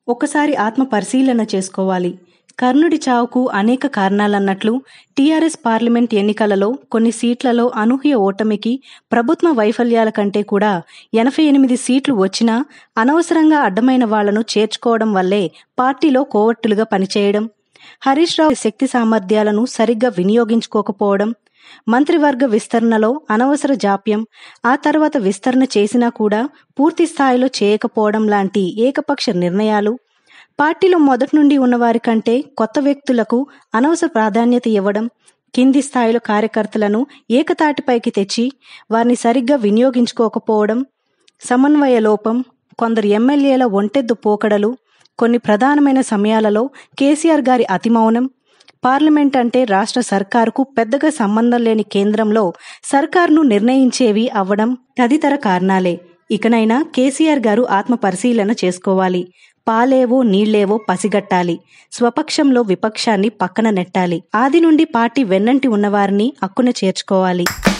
ఒకసారి ఆత్మ పరిశీలన చేసుకోవాలి కర్ణుడి చావుకు అనేక కారణాలన్నట్లు టీఆర్ఎస్ పార్లమెంట్ ఎన్నికలలో కొన్ని సీట్లలో అనూహ్య ఓటమికి ప్రభుత్వ వైఫల్యాల కంటే కూడా ఎనభై ఎనిమిది సీట్లు వచ్చినా అనవసరంగా అడ్డమైన వాళ్లను చేర్చుకోవడం వల్లే పార్టీలో కోవట్టులుగా పనిచేయడం హరీష్ రావు శక్తి సామర్థ్యాలను సరిగ్గా వినియోగించుకోకపోవడం మంత్రివర్గ విస్తరణలో అనవసర జాప్యం ఆ తర్వాత విస్తరణ చేసినా కూడా పూర్తి స్థాయిలో చేయకపోవడం లాంటి ఏకపక్ష నిర్ణయాలు పార్టీలో మొదటి నుండి ఉన్నవారి కంటే కొత్త వ్యక్తులకు అనవసర ప్రాధాన్యత ఇవ్వడం కింది స్థాయిలో కార్యకర్తలను ఏకతాటిపైకి తెచ్చి వారిని సరిగ్గా వినియోగించుకోకపోవడం సమన్వయ లోపం కొందరు ఎమ్మెల్యేల ఒంటెద్దు పోకడలు కొన్ని ప్రధానమైన సమయాలలో కేసీఆర్ గారి అతిమౌనం పార్లమెంట్ అంటే రాష్ట్ర సర్కారుకు పెద్దగా సంబంధం లేని కేంద్రంలో సర్కారును నిర్ణయించేవి అవ్వడం తదితర కారణాలే ఇకనైనా కేసీఆర్ గారు ఆత్మ పరిశీలన చేసుకోవాలి పాలేవో నీళ్లేవో పసిగట్టాలి స్వపక్షంలో విపక్షాన్ని పక్కన నెట్టాలి ఆది నుండి పార్టీ వెన్నంటి ఉన్నవారిని అక్కున చేర్చుకోవాలి